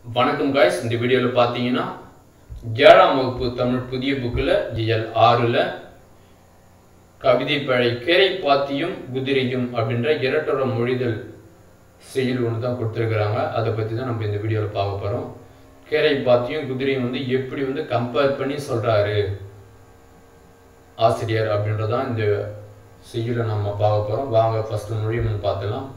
வணக்கம் காய்ஸ் இந்த வீடியோவில் பார்த்தீங்கன்னா ஏழாம் வகுப்பு தமிழ் புதிய புக்கில் ஜிஎல் ஆறில் கவிதை பழை கேரை பாத்தியும் குதிரையும் அப்படின்ற இரட்டோட மொழிதல் செயல் ஒன்று தான் கொடுத்துருக்குறாங்க அதை பற்றி தான் நம்ம இந்த வீடியோவில் பார்க்க போகிறோம் கேரை பாத்தியும் குதிரையும் வந்து எப்படி வந்து கம்பேர் பண்ணி சொல்கிறாரு ஆசிரியர் அப்படின்றதான் இந்த செய்யுளை நம்ம பார்க்க போகிறோம் வாங்க ஃபஸ்ட்டு மொழியும் பார்த்துலாம்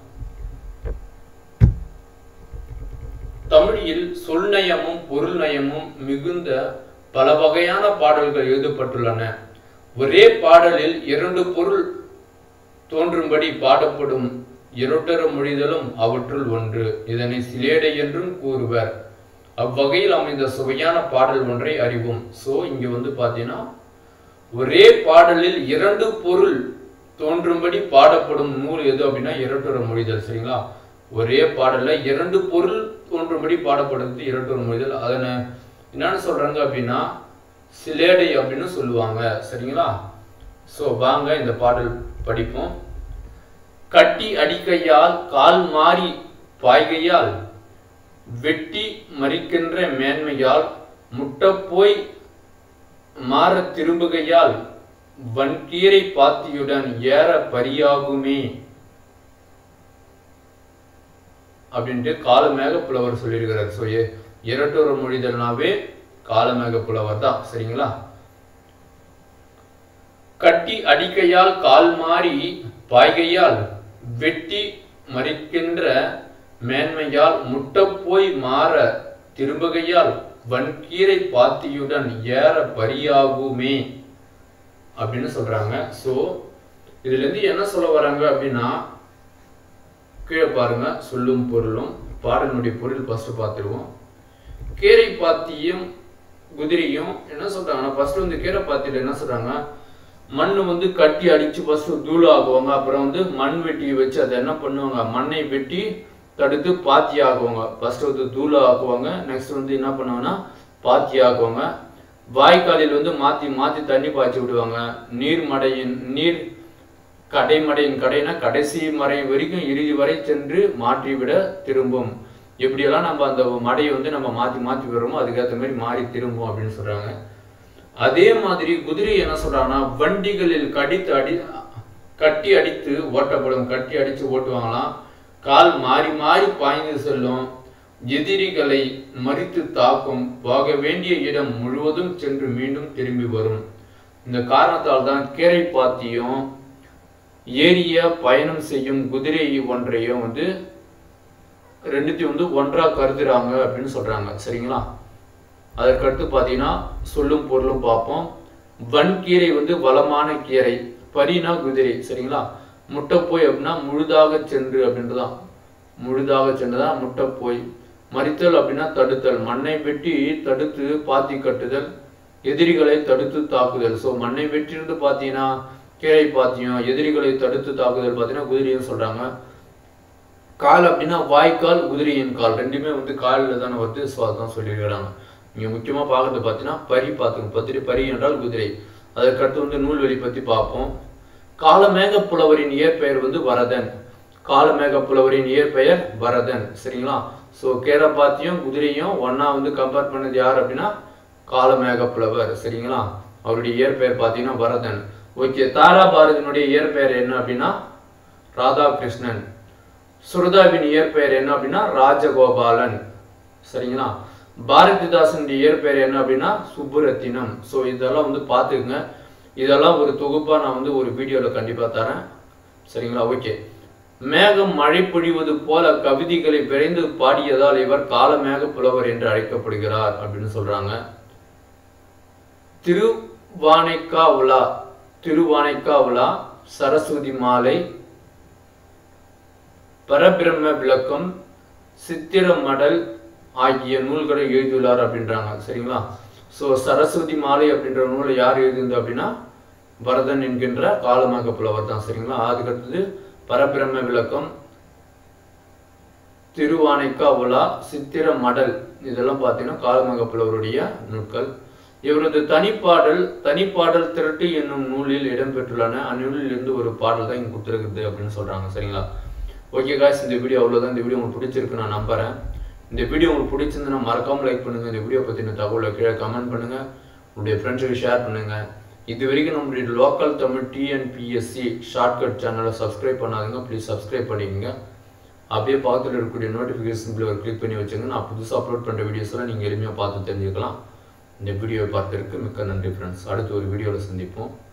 தமிழில் சொல்நயமும் பொருள் நயமும் மிகுந்த பல வகையான பாடல்கள் எழுதப்பட்டுள்ளன ஒரே பாடலில் இரண்டு பொருள் தோன்றும்படி பாடப்படும் இரட்டர மொழிதலும் அவற்றுள் ஒன்று இதனை சிலேடை என்றும் கூறுவர் அவ்வகையில் அமைந்த சுவையான பாடல் ஒன்றை அறிவோம் ஸோ இங்க வந்து பார்த்தீங்கன்னா ஒரே பாடலில் இரண்டு பொருள் தோன்றும்படி பாடப்படும் நூல் எது அப்படின்னா இரட்டுற மொழிதல் சரிங்களா ஒரே பாடல்ல இரண்டு பொருள் தோன்றும்படி பாடப்படுறது இரட்டுற மொழிதல் அதனை என்னன்னு சொல்றாங்க அப்படின்னா சிலேடை அப்படின்னு சொல்லுவாங்க சரிங்களா ஸோ வாங்க இந்த பாடல் படிப்போம் கட்டி அடிக்கையால் கால் மாறி பாய்கையால் வெட்டி மறிக்கின்ற மேன்மையால் முட்டப்போய் மாற திரும்புகையால் வன்கீரை பாத்தியுடன் ஏற பரியாகுமே அப்படின்ட்டு காலமேக புலவர் சொல்லியிருக்கிறார் ஸோ இரட்டொரு மொழிதல்னாவே காலமேக புலவர் தான் சரிங்களா கட்டி அடிக்கையால் கால் மாறி பாய்கையால் வெட்டி மறிக்கின்ற மேன்மையால் முட்டப்போய் மாற திரும்புகையால் வன்கீரை பாத்தியுடன் ஏற பரியாகுமே அப்படின்னு சொல்றாங்க ஸோ இதுல இருந்து என்ன சொல்ல வராங்க அப்படின்னா கீழே பாருங்க சொல்லும் பொருளும் பாடலுடைய பொருள் ஃபர்ஸ்ட் பார்த்துருவோம் கேரை பாத்தியும் குதிரையும் என்ன சொல்றாங்கன்னா ஃபர்ஸ்ட் வந்து கீரை பாத்தியில என்ன சொல்றாங்க மண் வந்து கட்டி அடிச்சு ஃபர்ஸ்ட் தூள் ஆகுவாங்க அப்புறம் வந்து மண் வெட்டி வச்சு அதை என்ன பண்ணுவாங்க மண்ணை வெட்டி தடுத்து பாத்தி ஆக்குவாங்க ஃபர்ஸ்ட் வந்து தூள் ஆக்குவாங்க நெக்ஸ்ட் வந்து என்ன பண்ணுவாங்கன்னா பாத்தி ஆக்குவாங்க வாய்க்காலில் வந்து மாத்தி மாத்தி தண்ணி பாய்ச்சி விடுவாங்க நீர் மடையின் நீர் கடைமடையின் கடைனா கடைசி மறை வரைக்கும் இறுதி வரை சென்று மாற்றிவிட திரும்பும் எப்படியெல்லாம் நம்ம அந்த மடையை வந்து நம்ம மாற்றி மாற்றி விடுறோமோ அதுக்கேற்ற மாதிரி மாறி திரும்பும் அப்படின்னு சொல்றாங்க அதே மாதிரி குதிரை என்ன சொல்றாங்கன்னா வண்டிகளில் கடித்து அடி கட்டி அடித்து ஓட்டப்படும் கட்டி அடித்து ஓட்டுவாங்களாம் கால் மாறி மாறி பாய்ந்து செல்லும் எதிரிகளை மறித்து தாக்கும் போக வேண்டிய இடம் முழுவதும் சென்று மீண்டும் திரும்பி வரும் இந்த காரணத்தால் தான் கேரை பாத்தியும் ஏறிய பயணம் செய்யும் குதிரை ஒன்றையும் வந்து ரெண்டுத்தையும் வந்து ஒன்றா கருதுறாங்க அப்படின்னு சொல்றாங்க சரிங்களா அதற்கடுத்து பார்த்தீங்கன்னா சொல்லும் பொருளும் பார்ப்போம் வன்கீரை வந்து வளமான கீரை பரினா குதிரை சரிங்களா முட்டைப்போய் அப்படின்னா முழுதாக சென்று அப்படின்றதான் முழுதாக சென்றுதான் முட்டைப்போய் மறித்தல் அப்படின்னா தடுத்தல் மண்ணை வெட்டி தடுத்து பாத்தி கட்டுதல் எதிரிகளை தடுத்து தாக்குதல் ஸோ மண்ணை வெட்டியிருந்து பார்த்தீங்கன்னா கீழே பாத்தியம் எதிரிகளை தடுத்து தாக்குதல் பார்த்தீங்கன்னா குதிரையும் சொல்றாங்க கால் அப்படின்னா வாய்க்கால் குதிரையின் கால் ரெண்டுமே வந்து காலில் தானே வருது ஸோ அதான் சொல்லியிருக்கிறாங்க இங்கே முக்கியமாக பார்க்கறது பார்த்தீங்கன்னா பரி பார்த்துக்கணும் பத்திரி பரி என்றால் குதிரை அதற்கடுத்து வந்து நூல்வெளி பற்றி பார்ப்போம் காலமேக புலவரின் இயற்பெயர் வந்து வரதன் காலமேக புலவரின் இயற்பெயர் வரதன் சரிங்களா ஸோ கேரப்பாத்தியும் குதிரையும் ஒன்னா வந்து கம்பேர் பண்ணது யார் அப்படின்னா காலமேக புலவர் சரிங்களா அவருடைய இயற்பெயர் பார்த்தீங்கன்னா வரதன் ஓகே தாரா பாரதியினுடைய இயற்பெயர் என்ன அப்படின்னா ராதாகிருஷ்ணன் சுரதாவின் இயற்பெயர் என்ன அப்படின்னா ராஜகோபாலன் சரிங்களா பாரதிதாசனுடைய இயற்பெயர் என்ன அப்படின்னா சுப்புரத்தினம் ஸோ இதெல்லாம் வந்து பார்த்துக்குங்க இதெல்லாம் ஒரு தொகுப்பாக நான் வந்து ஒரு வீடியோவில் கண்டிப்பாக தரேன் சரிங்களா ஓகே மேகம் மழை பொழிவது போல கவிதைகளை விரைந்து பாடியதால் இவர் காலமேக புலவர் என்று அழைக்கப்படுகிறார் அப்படின்னு சொல்றாங்க திருவானைக்கா உலா திருவானைக்கா உலா சரஸ்வதி மாலை பரபிரம்ம விளக்கம் சித்திர மடல் ஆகிய நூல்களை எழுதியுள்ளார் அப்படின்றாங்க சரிங்களா ஸோ சரஸ்வதி மாலை அப்படின்ற நூலை யார் எழுதியிருந்தா அப்படின்னா பரதன் என்கின்ற காலமாக புலவர் தான் சரிங்களா அதுக்கடுத்தது பரபிரம்ம விளக்கம் திருவானைக்கா உலா சித்திர மடல் இதெல்லாம் பார்த்தீங்கன்னா காலமாக புலவருடைய நூல்கள் இவரது தனிப்பாடல் தனிப்பாடல் திரட்டு என்னும் நூலில் இடம்பெற்றுள்ளன அந்நூலில் இருந்து ஒரு பாடல் தான் இங்கே கொடுத்துருக்குது அப்படின்னு சொல்றாங்க சரிங்களா ஓகே காய்ஸ் இந்த வீடியோ அவ்வளோதான் இந்த வீடியோ உங்களுக்கு பிடிச்சிருக்கு நான் நம்புறேன் இந்த வீடியோ உங்களுக்கு பிடிச்சிருந்ததுன்னா மறக்காம லைக் பண்ணுங்க இந்த வீடியோ பற்றின தகவலை கீழே கமெண்ட் பண்ணுங்க உங்களுடைய ஃப்ரெண்ட்ஸுக்கு ஷேர் பண்ணுங்க இது வரைக்கும் நம்மளுடைய லோக்கல் தமிழ் டிஎன்பிஎஸ்சி ஷார்ட்கட் சேனலை சப்ஸ்கிரைப் பண்ணாதுங்க ப்ளீஸ் சப்ஸ்கிரைப் பண்ணிக்கங்க அப்படியே பக்கத்தில் இருக்கக்கூடிய நோட்டிஃபிகேஷன் பில் ஒரு கிளிக் பண்ணி வச்சுங்க நான் புதுசாக அப்லோட் பண்ணுற வீடியோஸ்லாம் நீங்கள் எளிமையாக பார்த்து தெரிஞ்சுக்கலாம் இந்த வீடியோவை பார்த்ததற்கு மிக்க நன்றி ஃப்ரெண்ட்ஸ் அடுத்து ஒரு வீடியோவில் சந்திப்போம்